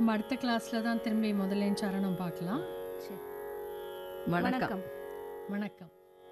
நம்ம அடுத்த கிளாஸில் தான் திரும்பி முதலேன் சரணம் பார்க்கலாம் சரி வணக்கம் வணக்கம்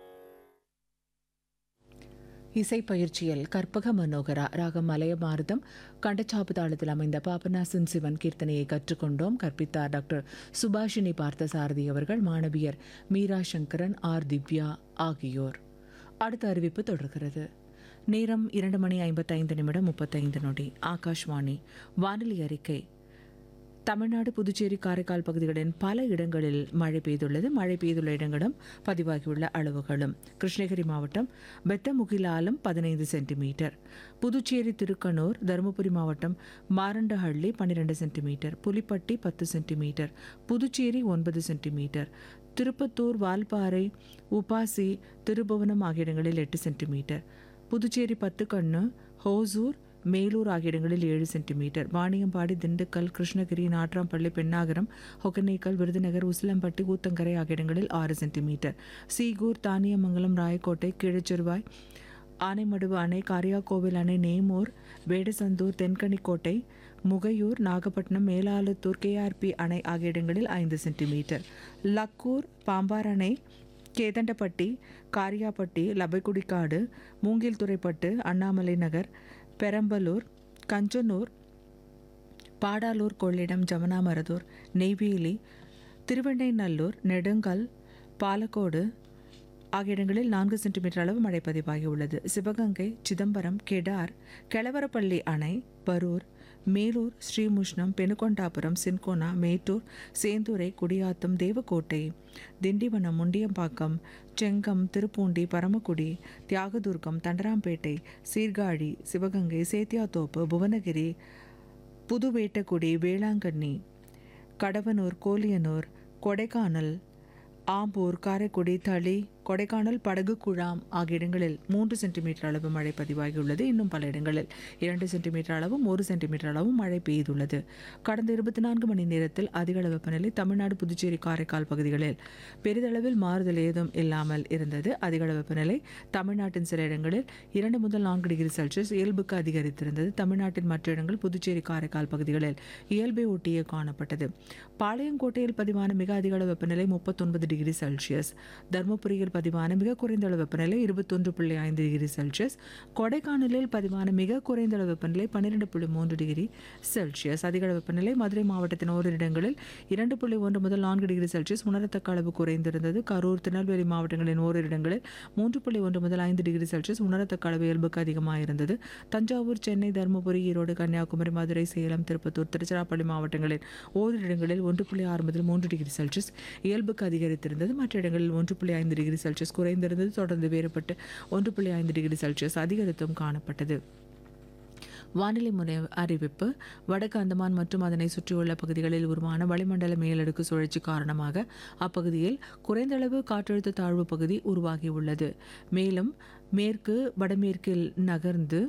இசை பயிற்சியில் கற்பக மனோகரா ராகம் மலையமாரதம் கண்டச்சாப்பு தாளத்தில் அமைந்த பாபநாசன் சிவன் கீர்த்தனையை கற்றுக்கொண்டோம் கற்பித்தார் டாக்டர் சுபாஷினி பார்த்தசாரதி அவர்கள் மாணவியர் மீரா சங்கரன் ஆர் திவ்யா ஆகியோர் அடுத்த அறிவிப்பு தொடர்கிறது நேரம் இரண்டு மணி ஐம்பத்தைந்து நிமிடம் முப்பத்தைந்து நொடி ஆகாஷ்வாணி வானொலி அறிக்கை தமிழ்நாடு புதுச்சேரி காரைக்கால் பகுதிகளின் பல இடங்களில் மழை பெய்துள்ளது மழை பெய்துள்ள இடங்களும் பதிவாகியுள்ள அளவுகளும் கிருஷ்ணகிரி மாவட்டம் பெத்தமுகிலாலம் பதினைந்து சென்டிமீட்டர் புதுச்சேரி திருக்கனூர் தருமபுரி மாவட்டம் மாரண்டஹள்ளி பன்னிரெண்டு சென்டிமீட்டர் புலிப்பட்டி பத்து சென்டிமீட்டர் புதுச்சேரி ஒன்பது சென்டிமீட்டர் திருப்பத்தூர் வால்பாறை உபாசி திருபுவனம் ஆகிய இடங்களில் எட்டு சென்டிமீட்டர் புதுச்சேரி பத்துக்கண்ணு ஹோசூர் மேலூர் ஆகிய இடங்களில் ஏழு சென்டிமீட்டர் வாணியம்பாடி திண்டுக்கல் கிருஷ்ணகிரி நாட்ராம்பள்ளி பெண்ணாகரம் ஒகனேக்கல் விருதுநகர் உசிலம்பட்டி ஊத்தங்கரை ஆகிய இடங்களில் ஆறு சென்டிமீட்டர் சீகூர் தானியமங்கலம் ராயக்கோட்டை கீழச்சிறுவாய் ஆனைமடுவு அணை காரியாக்கோவில் அணை நேமூர் வேடசந்தூர் தென்கனிக்கோட்டை முகையூர் நாகப்பட்டினம் மேலாளத்தூர் கேஆர்பி அணை ஆகிய இடங்களில் ஐந்து சென்டிமீட்டர் லக்கூர் பாம்பார் அணை கேதண்டப்பட்டி காரியாப்பட்டி லபைக்குடிக்காடு மூங்கில்துறைப்பட்டு அண்ணாமலை நகர் பெரம்பலூர் கஞ்சனூர் பாடாலூர் கொள்ளிடம் ஜமனாமரதூர் நெய்வேலி திருவெண்ணைநல்லூர் நெடுங்கல் பாலக்கோடு ஆகிய இடங்களில் நான்கு சென்டிமீட்டர் அளவு மழை பதிவாகியுள்ளது சிவகங்கை சிதம்பரம் கெடார் கெளவரப்பள்ளி அணை பரூர் மேலூர் ஸ்ரீமுஷ்ணம் பெனுகொண்டாபுரம் சின்கோனா மேட்டூர் சேந்துரை குடியாத்தம் தேவக்கோட்டை திண்டிவனம் முண்டியம்பாக்கம் செங்கம் திருப்பூண்டி பரமக்குடி தியாகதுர்கம் தண்டராம்பேட்டை சீர்காழி சிவகங்கை சேத்தியாத்தோப்பு புவனகிரி புதுவேட்டக்குடி வேளாங்கண்ணி கடவனூர் கோலியனூர் கொடைக்கானல் ஆம்பூர் காரைக்குடி தளி கொடைக்கானல் படகு குழாம் ஆகிய இடங்களில் மூன்று சென்டிமீட்டர் அளவு மழை பதிவாகியுள்ளது இன்னும் பல இடங்களில் இரண்டு சென்டிமீட்டர் அளவும் ஒரு சென்டிமீட்டர் அளவும் மழை பெய்துள்ளது கடந்த இருபத்தி நான்கு மணி நேரத்தில் அதிகள வெப்பநிலை தமிழ்நாடு புதுச்சேரி காரைக்கால் பகுதிகளில் பெரிதளவில் மாறுதல் ஏதும் இல்லாமல் இருந்தது அதிகள வெப்பநிலை தமிழ்நாட்டின் சில இடங்களில் இரண்டு முதல் நான்கு டிகிரி செல்சியஸ் இயல்புக்கு அதிகரித்திருந்தது தமிழ்நாட்டின் மற்ற இடங்கள் புதுச்சேரி காரைக்கால் பகுதிகளில் இயல்பை ஒட்டியே காணப்பட்டது பாளையங்கோட்டையில் பதிவான மிக அதிகள வெப்பநிலை முப்பத்தொன்பது டிகிரி செல்சியஸ் தருமபுரியில் பதிவான மிக குறைந்த அளவு வெப்பநிலை இருபத்தொன்று புள்ளி ஐந்து டிகிரி செல்சியஸ் கொடைக்கானலில் பதிவான மிக குறைந்த அளவு வெப்பநிலை பன்னிரெண்டு புள்ளி மூன்று டிகிரி செல்சியஸ் அதிக அளவு வெப்பநிலை மதுரை மாவட்டத்தின் ஓரிரு இடங்களில் இரண்டு புள்ளி ஒன்று முதல் நான்கு டிகிரி செல்சியஸ் உணரத்தக்க அளவு குறைந்திருந்தது கரூர் திருநெல்வேலி மாவட்டங்களின் ஓரிரு இடங்களில் மூன்று புள்ளி ஒன்று முதல் ஐந்து டிகிரி செல்சியஸ் உணரத்தக்க அளவு இயல்புக்கு அதிகமாக இருந்தது தஞ்சாவூர் சென்னை தருமபுரி ஈரோடு கன்னியாகுமரி மதுரை சேலம் திருப்பத்தூர் திருச்சிராப்பள்ளி மாவட்டங்களில் ஓரிரு இடங்களில் ஒன்று புள்ளி ஆறு முதல் மூன்று டிகிரி செல்சியஸ் இயல்புக்கு அதிகரித்திருந்தது மற்ற இடங்களில் ஒன்று புள்ளி ஐந்து டிகிரி செல்சியஸ் குறைந்திருந்தது தொடர்ந்து வேறுபட்டு ஒன்று புள்ளி ஐந்து டிகிரி செல்சியஸ் அதிகரித்தும் காணப்பட்டது வானிலை முறை அறிவிப்பு வடக்கு அந்தமான் மற்றும் அதனை சுற்றியுள்ள பகுதிகளில் உருவான வளிமண்டல மேலடுக்கு சுழற்சி காரணமாக அப்பகுதியில் குறைந்தளவு காற்றழுத்த தாழ்வு பகுதி உருவாகியுள்ளது மேலும் மேற்கு வடமேற்கில் நகர்ந்து